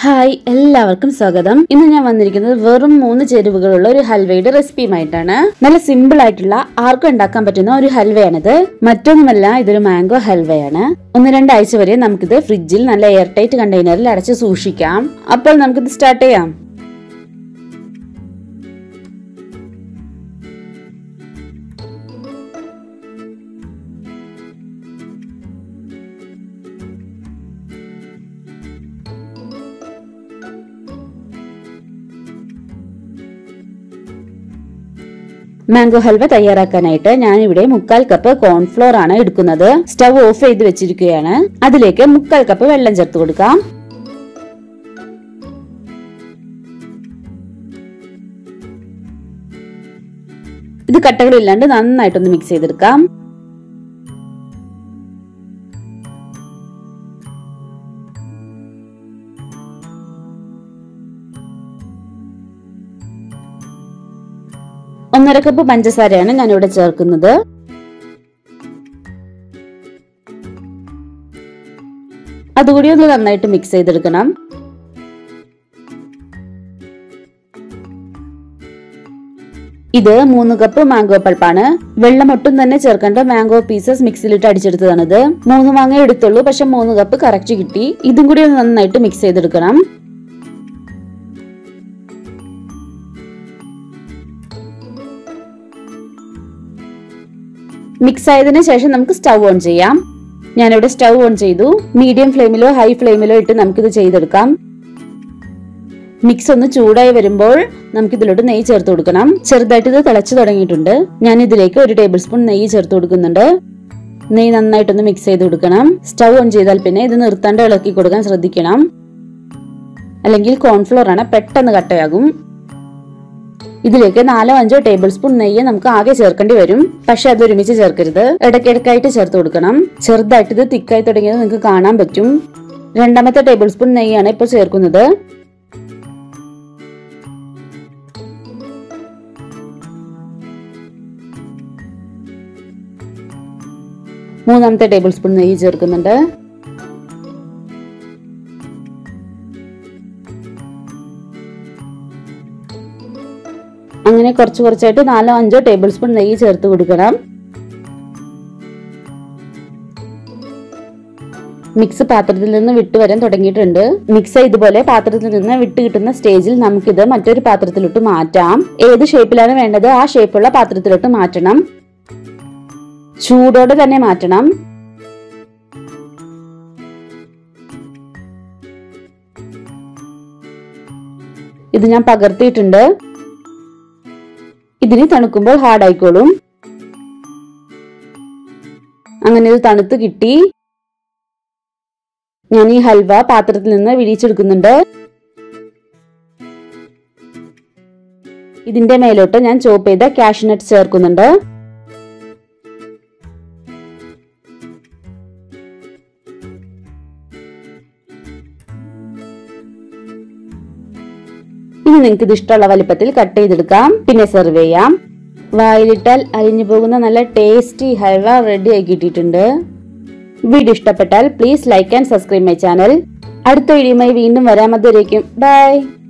hi എല്ലാവർക്കും സ്വാഗതം ഇന്ന് ഞാൻ വന്നിരിക്കുന്നത് വെറും മൂന്ന് ചേരുവകളുള്ള ഒരു ഹൽവയുടെ റെസിപ്പിയുമായിട്ടാണ് നല്ല സിമ്പിൾ ആയിട്ടുള്ള ആർക്കും ഉണ്ടാക്കാൻ പറ്റുന്ന ഒരു ഹൽവയാണിത് മറ്റൊന്നുമല്ല ഇതൊരു മാംഗോ ഹൽവയാണ് ഒന്ന് രണ്ടാഴ്ച വരെ നമുക്കിത് ഫ്രിഡ്ജിൽ നല്ല എയർ ടൈറ്റ് കണ്ടെയ്നറിൽ അടച്ച് സൂക്ഷിക്കാം അപ്പോൾ നമുക്കിത് സ്റ്റാർട്ട് ചെയ്യാം മാംഗോ ഹൽവ തയ്യാറാക്കാനായിട്ട് ഞാൻ ഇവിടെ മുക്കാൽ കപ്പ് കോൺഫ്ലോർ ആണ് എടുക്കുന്നത് സ്റ്റവ് ഓഫ് ചെയ്ത് വെച്ചിരിക്കുകയാണ് അതിലേക്ക് മുക്കാൽ കപ്പ് വെള്ളം ചേർത്ത് കൊടുക്കാം ഇത് കട്ടകളില്ലാണ്ട് നന്നായിട്ടൊന്ന് മിക്സ് ചെയ്തെടുക്കാം ഒന്നര കപ്പ് പഞ്ചസാരയാണ് ഞാനിവിടെ ചേർക്കുന്നത് അതുകൂടി ഒന്ന് നന്നായിട്ട് മിക്സ് ചെയ്തെടുക്കണം ഇത് മൂന്ന് കപ്പ് മാംഗോ പൾപ്പാണ് വെള്ളം ഒട്ടും തന്നെ ചേർക്കേണ്ട മാംഗോ പീസസ് മിക്സിയിലിട്ട് അടിച്ചെടുത്തതാണിത് മൂന്ന് മാങ്ങ എടുത്തുള്ളൂ പക്ഷെ മൂന്ന് കപ്പ് കറക്റ്റ് കിട്ടി ഇതും കൂടി ഒന്ന് നന്നായിട്ട് മിക്സ് ചെയ്തെടുക്കണം മിക്സ് ആയതിനു ശേഷം നമുക്ക് സ്റ്റൗ ഓൺ ചെയ്യാം ഞാനിവിടെ സ്റ്റൗ ഓൺ ചെയ്തു മീഡിയം ഫ്ലെയിമിലോ ഹൈ ഫ്ലെയിമിലോ ഇട്ട് നമുക്കിത് ചെയ്തെടുക്കാം മിക്സ് ഒന്ന് ചൂടായി വരുമ്പോൾ നമുക്ക് ഇതിലോട്ട് നെയ്യ് ചേർത്ത് കൊടുക്കണം ചെറുതായിട്ട് ഇത് തിളച്ചു തുടങ്ങിയിട്ടുണ്ട് ഞാൻ ഇതിലേക്ക് ഒരു ടേബിൾ സ്പൂൺ നെയ്യ് ചേർത്ത് കൊടുക്കുന്നുണ്ട് നെയ്യ് നന്നായിട്ടൊന്ന് മിക്സ് ചെയ്ത് കൊടുക്കണം സ്റ്റൗ ഓൺ ചെയ്താൽ പിന്നെ ഇത് നിർത്താണ്ട് ഇളക്കി കൊടുക്കാൻ ശ്രദ്ധിക്കണം അല്ലെങ്കിൽ കോൺഫ്ലോർ ആണ് പെട്ടെന്ന് കട്ടയാകും ഇതിലേക്ക് നാലോ അഞ്ചോ ടേബിൾ സ്പൂൺ നെയ്യ് നമുക്ക് ആകെ ചേർക്കേണ്ടി വരും പക്ഷെ അത് ഒരുമിച്ച് ചേർക്കരുത് ഇടയ്ക്കിടയ്ക്കായിട്ട് ചേർത്ത് കൊടുക്കണം ചെറുതായിട്ട് ഇത് തിക്കായി തുടങ്ങിയത് നിങ്ങൾക്ക് കാണാൻ പറ്റും രണ്ടാമത്തെ ടേബിൾ സ്പൂൺ നെയ്യാണ് ഇപ്പോൾ ചേർക്കുന്നത് മൂന്നാമത്തെ ടേബിൾ സ്പൂൺ നെയ്യ് ചേർക്കുന്നുണ്ട് അങ്ങനെ കുറച്ച് കുറച്ചായിട്ട് നാലോ അഞ്ചോ ടേബിൾ സ്പൂൺ നെയ്യ് ചേർത്ത് കൊടുക്കണം മിക്സ് പാത്രത്തിൽ നിന്ന് വിട്ട് വരാൻ തുടങ്ങിയിട്ടുണ്ട് മിക്സ് ഇതുപോലെ പാത്രത്തിൽ നിന്ന് വിട്ട് കിട്ടുന്ന സ്റ്റേജിൽ നമുക്കിത് മറ്റൊരു പാത്രത്തിലോട്ട് മാറ്റാം ഏത് ഷേപ്പിലാണ് വേണ്ടത് ആ ഷേപ്പുള്ള പാത്രത്തിലോട്ട് മാറ്റണം ചൂടോടെ തന്നെ മാറ്റണം ഇത് ഞാൻ പകർത്തിയിട്ടുണ്ട് ഇതിന് തണുക്കുമ്പോൾ ഹാർഡ് ആയിക്കോളും അങ്ങനെ ഇത് തണുത്ത് കിട്ടി ഞാൻ ഈ ഹൽവ പാത്രത്തിൽ നിന്ന് വിരിച്ചെടുക്കുന്നുണ്ട് ഇതിന്റെ മേലോട്ട് ഞാൻ ചോപ്പ് ചെയ്ത കാഷ്നട്ട് ചേർക്കുന്നുണ്ട് ഇനി നിങ്ങൾക്ക് ഇത് ഇഷ്ടമുള്ള വലിപ്പത്തിൽ കട്ട് ചെയ്തെടുക്കാം പിന്നെ സെർവ് ചെയ്യാം വായിലിട്ടാൽ അലിഞ്ഞു പോകുന്ന നല്ല ടേസ്റ്റി ഹൽവ റെഡി ആയി കിട്ടിയിട്ടുണ്ട് വീഡിയോ ഇഷ്ടപ്പെട്ടാൽ please like and subscribe my channel അടുത്ത വീഡിയോയുമായി വീണ്ടും വരാൻ മതിയായിരിക്കും ബൈ